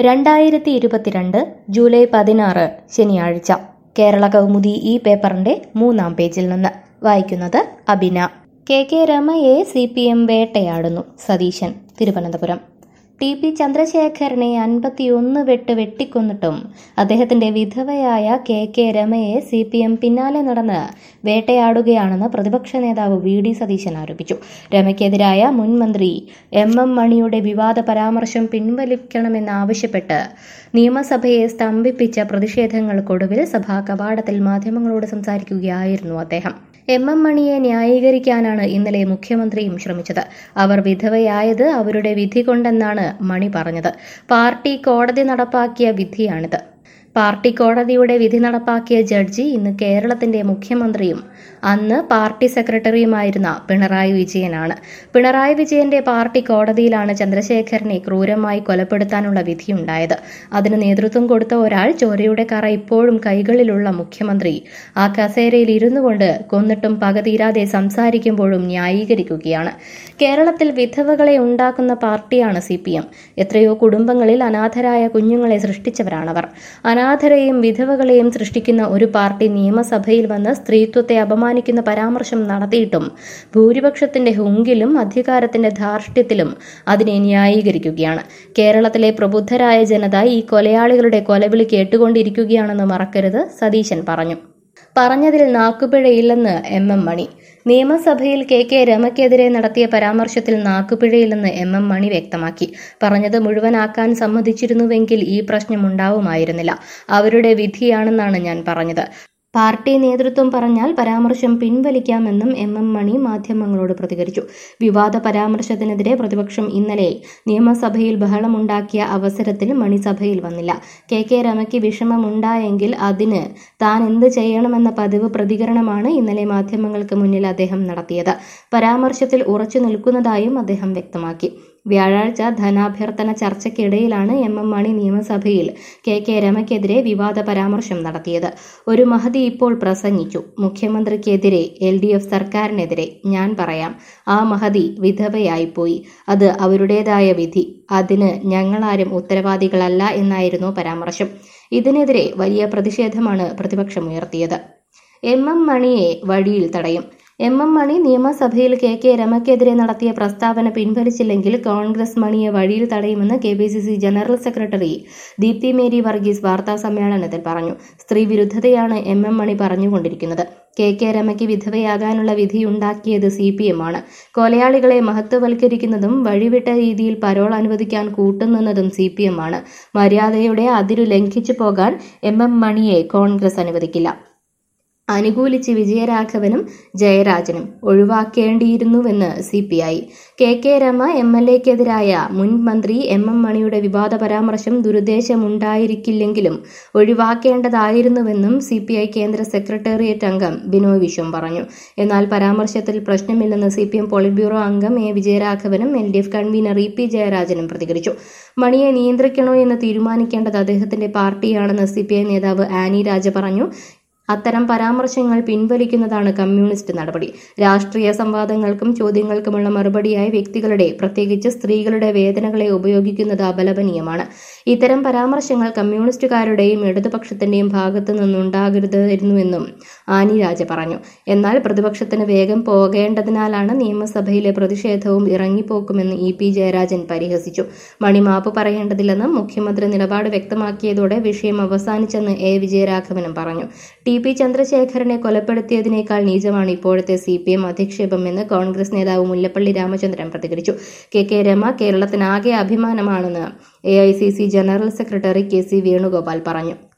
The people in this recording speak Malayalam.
രണ്ടായിരത്തി ഇരുപത്തിരണ്ട് ജൂലൈ പതിനാറ് ശനിയാഴ്ച കേരള കൗമുദി ഈ പേപ്പറിന്റെ മൂന്നാം പേജിൽ നിന്ന് വായിക്കുന്നത് അബിന കെ കെ രമയെ സി പി എം വേട്ടയാടുന്നു സതീശൻ തിരുവനന്തപുരം ടി പി ചന്ദ്രശേഖരനെ അൻപത്തിയൊന്ന് വെട്ട് വെട്ടിക്കൊന്നിട്ടും അദ്ദേഹത്തിന്റെ വിധവയായ കെ കെ രമയെ സി പി എം പിന്നാലെ നടന്ന് വേട്ടയാടുകയാണെന്ന് പ്രതിപക്ഷ നേതാവ് വി ഡി സതീശൻ ആരോപിച്ചു രമയ്ക്കെതിരായ മുൻ മന്ത്രി എം എം മണിയുടെ വിവാദ പരാമർശം പിൻവലിക്കണമെന്നാവശ്യപ്പെട്ട് നിയമസഭയെ സ്തംഭിപ്പിച്ച പ്രതിഷേധങ്ങൾക്കൊടുവിൽ സഭാ കവാടത്തിൽ മാധ്യമങ്ങളോട് സംസാരിക്കുകയായിരുന്നു അദ്ദേഹം എം എം മണിയെ ന്യായീകരിക്കാനാണ് ഇന്നലെ മുഖ്യമന്ത്രിയും ശ്രമിച്ചത് അവർ വിധവയായത് അവരുടെ വിധി കൊണ്ടെന്നാണ് മണി പറഞ്ഞത് പാർട്ടി കോടതി നടപ്പാക്കിയ വിധിയാണിത് പാർട്ടി കോടതിയുടെ വിധി നടപ്പാക്കിയ ജഡ്ജി ഇന്ന് കേരളത്തിന്റെ മുഖ്യമന്ത്രിയും അന്ന് പാർട്ടി സെക്രട്ടറിയുമായിരുന്ന പിണറായി വിജയനാണ് പിണറായി വിജയന്റെ പാർട്ടി കോടതിയിലാണ് ചന്ദ്രശേഖരനെ ക്രൂരമായി കൊലപ്പെടുത്താനുള്ള വിധിയുണ്ടായത് അതിന് നേതൃത്വം കൊടുത്ത ഒരാൾ ചോരയുടെ കറ ഇപ്പോഴും കൈകളിലുള്ള മുഖ്യമന്ത്രി ആ കസേരയിൽ ഇരുന്നു കൊണ്ട് കൊന്നിട്ടും പക തീരാതെ സംസാരിക്കുമ്പോഴും ന്യായീകരിക്കുകയാണ് കേരളത്തിൽ വിധവകളെ ഉണ്ടാക്കുന്ന പാർട്ടിയാണ് സി പി എം എത്രയോ കുടുംബങ്ങളിൽ അനാഥരായ കുഞ്ഞുങ്ങളെ സൃഷ്ടിച്ചവരാണവർ അനാഥരെയും വിധവകളെയും സൃഷ്ടിക്കുന്ന ഒരു പാർട്ടി നിയമസഭയിൽ വന്ന് സ്ത്രീത്വത്തെ അപമാനിക്കുന്ന പരാമർശം നടത്തിയിട്ടും ഭൂരിപക്ഷത്തിന്റെ ഹുങ്കിലും അധികാരത്തിന്റെ ധാർഷ്ട്യത്തിലും അതിനെ ന്യായീകരിക്കുകയാണ് കേരളത്തിലെ പ്രബുദ്ധരായ ജനത ഈ കൊലയാളികളുടെ കൊലവിളി കേട്ടുകൊണ്ടിരിക്കുകയാണെന്ന് മറക്കരുത് സതീശൻ പറഞ്ഞു പറഞ്ഞതിൽ നാക്കുപിഴയില്ലെന്ന് എം എം മണി നിയമസഭയിൽ കെ കെ രമയ്ക്കെതിരെ നടത്തിയ പരാമർശത്തിൽ നാക്കുപിഴയില്ലെന്ന് എം എം മണി വ്യക്തമാക്കി പറഞ്ഞത് മുഴുവനാക്കാൻ സമ്മതിച്ചിരുന്നുവെങ്കിൽ ഈ പ്രശ്നം ഉണ്ടാവുമായിരുന്നില്ല അവരുടെ വിധിയാണെന്നാണ് ഞാൻ പറഞ്ഞത് പാർട്ടി നേതൃത്വം പറഞ്ഞാൽ പരാമർശം പിൻവലിക്കാമെന്നും എം എം മണി മാധ്യമങ്ങളോട് പ്രതികരിച്ചു വിവാദ പരാമർശത്തിനെതിരെ പ്രതിപക്ഷം ഇന്നലെ നിയമസഭയിൽ ബഹളമുണ്ടാക്കിയ അവസരത്തിൽ മണി സഭയിൽ വന്നില്ല കെ കെ രമയ്ക്ക് വിഷമമുണ്ടായെങ്കിൽ അതിന് താൻ എന്ത് ചെയ്യണമെന്ന പതിവ് പ്രതികരണമാണ് ഇന്നലെ മാധ്യമങ്ങൾക്ക് മുന്നിൽ അദ്ദേഹം നടത്തിയത് പരാമർശത്തിൽ ഉറച്ചു നിൽക്കുന്നതായും അദ്ദേഹം വ്യക്തമാക്കി വ്യാഴാഴ്ച ധനാഭ്യർത്ഥന ചർച്ചയ്ക്കിടയിലാണ് എം എം മണി നിയമസഭയിൽ കെ കെ രമയ്ക്കെതിരെ വിവാദ പരാമർശം നടത്തിയത് ഒരു മഹതി ഇപ്പോൾ പ്രസംഗിച്ചു മുഖ്യമന്ത്രിക്കെതിരെ എൽ ഡി എഫ് സർക്കാരിനെതിരെ ഞാൻ പറയാം ആ മഹതി വിധവയായിപ്പോയി അത് അവരുടേതായ വിധി അതിന് ഞങ്ങളാരും ഉത്തരവാദികളല്ല എന്നായിരുന്നു പരാമർശം ഇതിനെതിരെ വലിയ പ്രതിഷേധമാണ് പ്രതിപക്ഷമുയർത്തിയത് എം എം മണിയെ വഴിയിൽ തടയും എം എം മണി നിയമസഭയിൽ കെ കെ രമയ്ക്കെതിരെ നടത്തിയ പ്രസ്താവന പിൻവലിച്ചില്ലെങ്കിൽ കോൺഗ്രസ് മണിയെ വഴിയിൽ തടയുമെന്ന് K P C C general secretary Deepthi Mary Varghese വാർത്താ സമ്മേളനത്തിൽ പറഞ്ഞു സ്ത്രീ വിരുദ്ധതയാണ് എം എം മണി പറഞ്ഞുകൊണ്ടിരിക്കുന്നത് കെ കെ രമയ്ക്ക് വിധവയാകാനുള്ള വിധിയുണ്ടാക്കിയത് സി പി എം ആണ് കൊലയാളികളെ മഹത്വവൽക്കരിക്കുന്നതും വഴിവിട്ട രീതിയിൽ പരോൾ അനുവദിക്കാൻ കൂട്ടുനിന്നതും സി പി എം ആണ് മര്യാദയുടെ അതിരു ലംഘിച്ചു പോകാൻ എം എം മണിയെ കോൺഗ്രസ് അനുവദിക്കില്ല അനുകൂലിച്ച് വിജയരാഘവനും ജയരാജനും ഒഴിവാക്കേണ്ടിയിരുന്നുവെന്ന് C P I K K Rama M L എക്കെതിരായ മുൻ മന്ത്രി എം എം മണിയുടെ വിവാദ പരാമർശം ദുരുദ്ദേശമുണ്ടായിരിക്കില്ലെങ്കിലും ഒഴിവാക്കേണ്ടതായിരുന്നുവെന്നും സി പി ഐ കേന്ദ്ര സെക്രട്ടേറിയറ്റ് അംഗം ബിനോയ് വിശ്വം പറഞ്ഞു എന്നാൽ പരാമർശത്തിൽ പ്രശ്നമില്ലെന്ന് C P M polit bureau അംഗം എ വിജയരാഘവനും L D F convener E P ജയരാജനും പ്രതികരിച്ചു മണിയെ നിയന്ത്രിക്കണോ എന്ന് തീരുമാനിക്കേണ്ടത് അദ്ദേഹത്തിന്റെ പാർട്ടിയാണെന്ന് സി പി ഐ നേതാവ് ആനി രാജ പറഞ്ഞു അത്തരം പരാമർശങ്ങൾ പിൻവലിക്കുന്നതാണ് കമ്മ്യൂണിസ്റ്റ് നടപടി രാഷ്ട്രീയ സംവാദങ്ങൾക്കും ചോദ്യങ്ങൾക്കുമുള്ള മറുപടിയായി വ്യക്തികളുടെ പ്രത്യേകിച്ച് സ്ത്രീകളുടെ വേദനകളെ ഉപയോഗിക്കുന്നത് അപലപനീയമാണ് ഇത്തരം പരാമർശങ്ങൾ കമ്മ്യൂണിസ്റ്റുകാരുടെയും ഇടതുപക്ഷത്തിന്റെയും ഭാഗത്തു നിന്നുണ്ടാകരുതായിരുന്നുവെന്നും ആനി രാജ പറഞ്ഞു എന്നാൽ പ്രതിപക്ഷത്തിന് വേഗം പോകേണ്ടതിനാലാണ് നിയമസഭയിലെ പ്രതിഷേധവും ഇറങ്ങിപ്പോക്കുമെന്ന് ഇ പി ജയരാജൻ പരിഹസിച്ചു മണി മാപ്പ് പറയേണ്ടതില്ലെന്നും മുഖ്യമന്ത്രി നിലപാട് വ്യക്തമാക്കിയതോടെ വിഷയം അവസാനിച്ചെന്ന് എ വിജയരാഘവനും പറഞ്ഞു ടി പി ചന്ദ്രശേഖരനെ കൊലപ്പെടുത്തിയതിനേക്കാൾ നീചമാണ് ഇപ്പോഴത്തെ സി പി എം അധിക്ഷേപമെന്ന് കോൺഗ്രസ് നേതാവ് മുല്ലപ്പള്ളി രാമചന്ദ്രൻ പ്രതികരിച്ചു കെ കെ രമ കേരളത്തിനാകെ അഭിമാനമാണെന്ന് A I C C general secretary K C Venugopal പറഞ്ഞു